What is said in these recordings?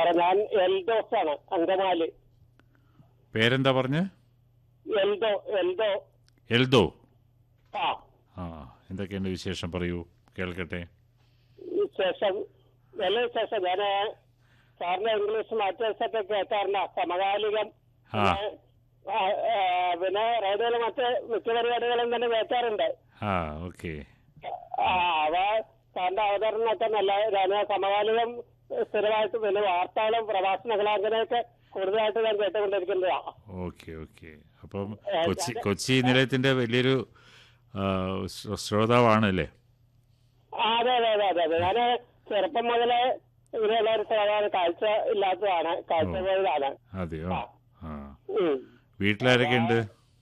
ഞാൻ എൽദോസ് ആണ് അങ്കമാലി പേരെന്താ പറഞ്ഞ് എൽദോ എൽദോ എൽദോ ആ ആ എന്തൊക്കെയുണ്ട് വിശേഷം പറയൂ കേൾക്കട്ടെ ശേഷം നല്ല ശേഷം ഞാൻ സാറിന്റെ ഇംഗ്ലീഷ് മാറ്റേഴ്സൊക്കെ കേൾക്കാറുണ്ട് സമകാലികം ആ പിന്നെ, ആ, ആ, പിന്നെ റേഡിയോയിലെ മറ്റ് മിക്ക പരിപാടികളും തന്നെ കേൾക്കാറുണ്ട് ആ ഓക്കെ ആ അവ സാറിന്റെ അവതരണമൊക്കെ നല്ല ഞാൻ സമകാലികം സ്ഥിരമായിട്ട് പിന്നെ വാർത്തകളും പ്രഭാഷണങ്ങളും അങ്ങനെയൊക്കെ കൂടുതലായിട്ട് ഞാൻ കേട്ടുകൊണ്ടിരിക്കുന്നതാണ് ഓക്കെ ഓക്കെ അപ്പം കൊച്ചി കൊച്ചി നിലയത്തിൻ്റെ വലിയൊരു ആ, ശ്ര- ശ്രോതാവാണല്ലേ ആ, അതെ അതെ അതെ അതെ അതെ ഞാൻ ചെറുപ്പം മുതലേ ഇങ്ങനെയുള്ള ഒരു സാധാരണ കാഴ്ച ഇല്ലാത്തതാണ് കാഴ്ച പോയതാണ് അതെയോ ആ ഉം. വീട്ടിലാരൊക്കെ ഉണ്ട്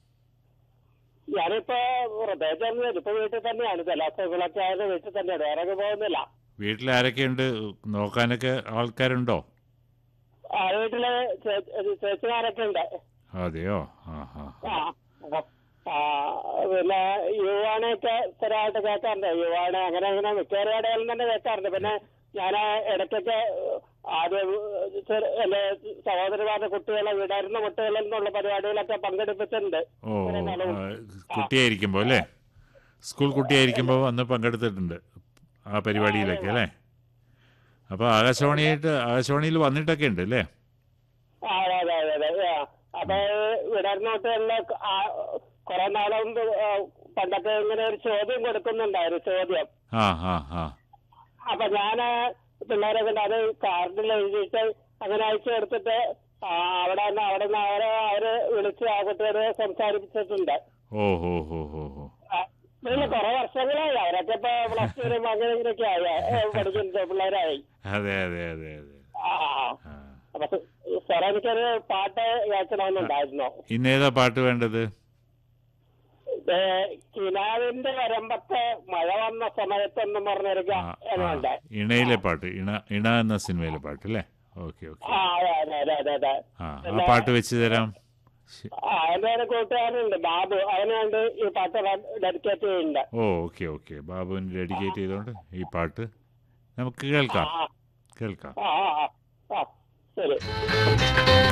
ഞാനിപ്പോ പ്രത്യേകിച്ചൊന്നും ഇപ്പൊ വീട്ടിൽ തന്നെയാണ് ജലാശയങ്ങളൊക്കെ ആയത് വീട്ടിൽ തന്നെയാണ് വേറെ എങ്ങും പോകുന്നില്ല വീട്ടിലാരൊക്കെയുണ്ട് നോക്കാനൊക്കെ ആൾക്കാരുണ്ടോ ആ വീട്ടില് ചേ- ചേച്ചിമാരൊക്കെ ഉണ്ട് അതെയോ ആ ആ ആ ആ, പിന്നെ യുവാണൊക്കെ സ്ഥിരമായിട്ട് കേൾക്കാറുണ്ട് യുവാണ് അങ്ങനെ അങ്ങനെ മിക്ക പരിപാടികളും തന്നെ കേൾക്കാറുണ്ട് പിന്നെ ഞാൻ ഇടയ്ക്കൊക്കെ ആദ്യം ചെറു- എന്റെ സഹോദരിമാരുടെ കുട്ടികളെ വിടരുന്ന കുട്ടികളിൽ നിന്നുള്ള പരിപാടികളൊക്കെ പങ്കെടുപ്പിച്ചിട്ടുണ്ട് ഓ ആ, കുട്ടിയായിരിക്കുമ്പോൾ അല്ലേ സ്കൂൾ കുട്ടിയായിരിക്കുമ്പോൾ അന്ന് പങ്കെടുത്തിട്ടുണ്ട് ആ പരിപാടിയിലൊക്കെ അല്ലേ അപ്പോൾ ആകാശവാണിയായിട്ട് ആകാശവാണിയിൽ വന്നിട്ടൊക്കെ ഉണ്ട് അല്ലേ ആ, അതെ അതെ അതെ അതെ ആ. അപ്പൊ വിടരുന്ന കുട്ടികളിലെ കുറെ നാളെ മുമ്പ് ആ, പണ്ടൊക്കെ ഇങ്ങനെ ഒരു ചോദ്യം കൊടുക്കുന്നുണ്ടായിരുന്നു ചോദ്യം ആ ആ ആ അപ്പൊ ഞാന് പിള്ളേരെ കൊണ്ട് അത് കാർഡിൽ എഴുതിയിട്ട് അങ്ങനെ അയച്ചു കൊടുത്തിട്ട് ആ, അവിടെ നിന്ന് അവിടെ നിന്ന് അവരെ അവര് വിളിച്ച് ആ കുട്ടിയോട് സംസാരിപ്പിച്ചിട്ടുണ്ട് ഓ ഹോ ഹോ ഹോ ഹോ ആ, പിന്നെ കുറെ വർഷങ്ങളായി അവരൊക്കെ ഇപ്പൊ പ്ലസ് ടു അങ്ങനെ ഇങ്ങനെയൊക്കെ ആയി ഏ, പഠിക്കുന്ന പിള്ളേരായി അതെ അതെ അതെ അതെ ആ ആ. ആ അപ്പൊ സാറേ എനിക്കൊരു പാട്ട് കേൾക്കണമെന്നുണ്ടായിരുന്നു ഇന്നേതാ പാട്ട് വേണ്ടത് ഏ, കിനാവിന്റെ വരമ്പത്ത് മഴ വന്ന സമയത്തെന്ന് പറഞ്ഞൊരു ആ, ആ, ഗാനുണ്ട് ഇണയിലെ പാട്ട് ഇണ ഇണ എന്ന സിനിമയിലെ പാട്ട് അല്ലേ ഓക്കെ ഓക്കെ ആ അതെ അതെ അതെ അതെ അതെ ആ ആ പാട്ട് വെച്ച് തരാം ശ- ആ എന്റെ ഒരു കൂട്ടുകാരനുണ്ട് ബാബു അവന് വേണ്ടി ഈ പാട്ട് ഡെഡിക്കേറ്റ് ചെയ്യുന്നുണ്ട് ഓ ഓക്കെ ഓക്കെ ബാബുവിന് ഡെഡിക്കേറ്റ് ചെയ്തുകൊണ്ട് ഈ പാട്ട് നമുക്ക് കേൾക്കാം ആ കേൾക്കാം ആ ആ ആ, ആ ശരി